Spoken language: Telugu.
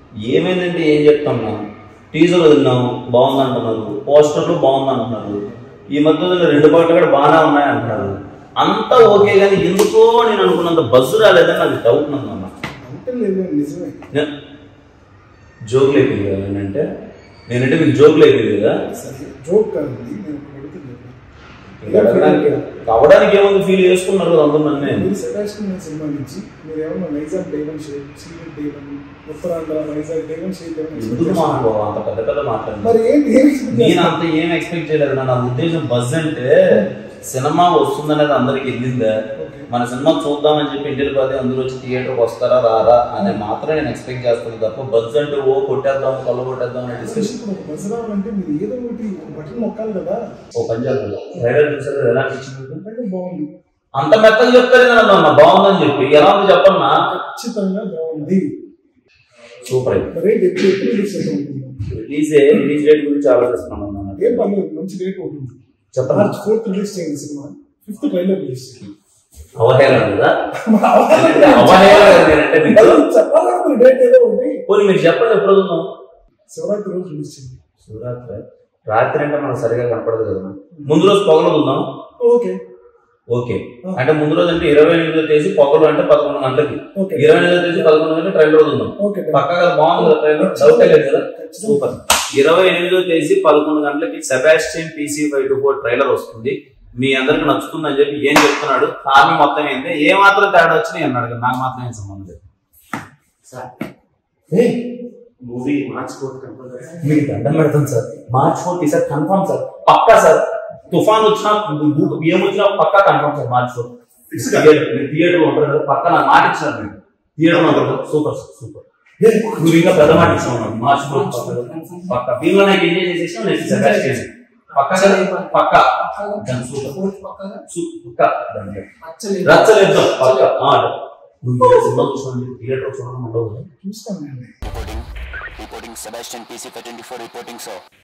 ఏమైందంటే ఏం చెప్తున్నా టీజర్ వదిలినాం బాగుంది అంటున్నారు పోస్టర్లు బాగుంది అంటున్నారు ఈ మధ్య వదిలిన రెండు పాటలు కూడా బాగానే ఉన్నాయి అంటున్నారు అంతా ఓకే కానీ ఎందుకో నేను అనుకున్నంత బస్సు రాలేదని నాకు డౌట్ ఉందన్న అంటే లేదు నిజమే నే- జోకులు అయిపోయింది కదా నేనంటే నేనంటే మీకు జోకులు అయిపోయింది కదా సరే జోక్ కాదు ఇది, నేను ఒకటి అడుగుతున్నాను ఇంకా అడగడానికి అవడానికి ఏముంది ఫీల్ చేసుకున్నారు కదా అందరూ నన్నే మీరు సెబాస్టియన్ సినిమా నుంచి మీరు ఏమన్నా నైజాం డేవన్ షేప్ సీరియల్ day one Uttarandhra Vizag day one share ఏమన్నా ఎందుకు expect మాకు చేస్తున్నారా? అంత పెద్ద పెద్ద మాట్లాడింది మరి ఏంటి ఏం expect నేను చేస్తున్నారు? అంత ఏం ఎక్స్పెక్ట్ చేయలేదు నా ఉద్దేశం బజ్ అంటే సినిమా వస్తుందనేది అందరికి వెళ్ళిందా ఓకే. మన సినిమా చూద్దామని చెప్పి ఇంటికి పోతే అందరూ వచ్చి థియేటర్కి వస్తారా రారా అని మాత్రం నేను ఎక్స్పెక్ట్ చేస్తాను తప్ప బజ్ అంటే ఓ కొట్టేద్దాం కళ్ళు కొట్టేద్దాం అనే అసలు డిస్కషన్ ఇప్పుడు ఒక బస్ రావాలంటే మీరు ఏదో ఒకటి ఒక బటన్ నొక్కాలి కదా ఓ పని చేద్దాం ట్రైలర్ చూసారు కదా, ఎలా అనిపించింది మీకు? అంటే బాగుంది అంత మెత్తగా చెప్తారు కదా అన్న బాగుందని చెప్పి ఎలా ఉంది చెప్పన్నా ఖచ్చితంగా బాగుంది సూపర్ అయితే రేట్ ఎప్పుడు ఎప్పుడు రిలీజ్ చేసి ఉంటుంది రిలీజ్ రిలీజ్ డేట్ గురించి ఆలోచిస్తున్నాను అన్న ఏం పర్లేదు మంచి రేట్ ఉంటుంది చెప్పండి మార్చ్ ఫోర్త్ రిలీజ్ చేయండి సినిమా ఫిఫ్త్ ట్రైలర్ రిలీజ్ చేయండి అవహేళన కదా అవహేళన నేనంటే మీకు చెప్పాలి కదా డేట్ ఏదో ఉంది పోనీ మీరు చెప్పండి ఎప్పుడు వదులుదాం శివరాత్రి రోజు రిలీజ్ చేయండి శివరాత్రి రాత్రి అంటే మనకు సరిగా కనపడదు కదా ముందు రోజు పొగలు ఉందాం ఓకే ఓకే అంటే ముందు రోజు అంటే ఇరవై ఎనిమిదో తేదీ పొగలు అంటే పదకొండు గంటలకి ఓకే ఇరవై ఎనిమిదో తేదీ పదకొండు గంటలకి ట్రైలర్ వదులుదాం ఓకే పక్కగా బాగుంది కదా ట్రైలర్ డౌట్ లేదు కదా సూపర్ ఇరవై ఎనిమిదో తేదీ పదకొండు గంటలకి Sebastian PC five two four trailer వస్తుంది మీ అందరికి నచ్చుతుందని చెప్పి ఏం చెప్తున్నాడు హామీ మొత్తం ఏంటి ఏ మాత్రం తేడా వచ్చినాయి అన్నాడు నాకు మాత్రం ఏం సంబంధం లేదు మూవీ మార్చ్ ఫోర్త్ కంపల్సరీ మీకు దండం పెడతాం sir March fourth sir confirm sir పక్కా సార్ తుఫాన్ వచ్చినా భూ- ఏం వచ్చినా పక్కా confirm sir March fourth theatre ఉంటారు కదా పక్క నాకు మాట ఇచ్చినారు మీరు థియేటర్ ఉంటారు కదా సూపర్ సార్ సూపర్ నువ్వు ఇంకా పెద్ద మాట ఇచ్చావు మార్చ్ ఫోర్త్ పక్క దీనిలో నాకు ఎంజాయ్ చేసేసాం నెక్స్ట్ సెబాస్టియన్ పక్క పక్క దాని సూపర్ సూ- పక్క దాని రచ్చలేద్దాం పక్క ఆ, నువ్వు ఈ సినిమా చూసావు థియేటర్ చూడడం ఉండవు కదా చూస్తాను నేను Reporting, reporting Sebastian PC for 24 reporting, sir.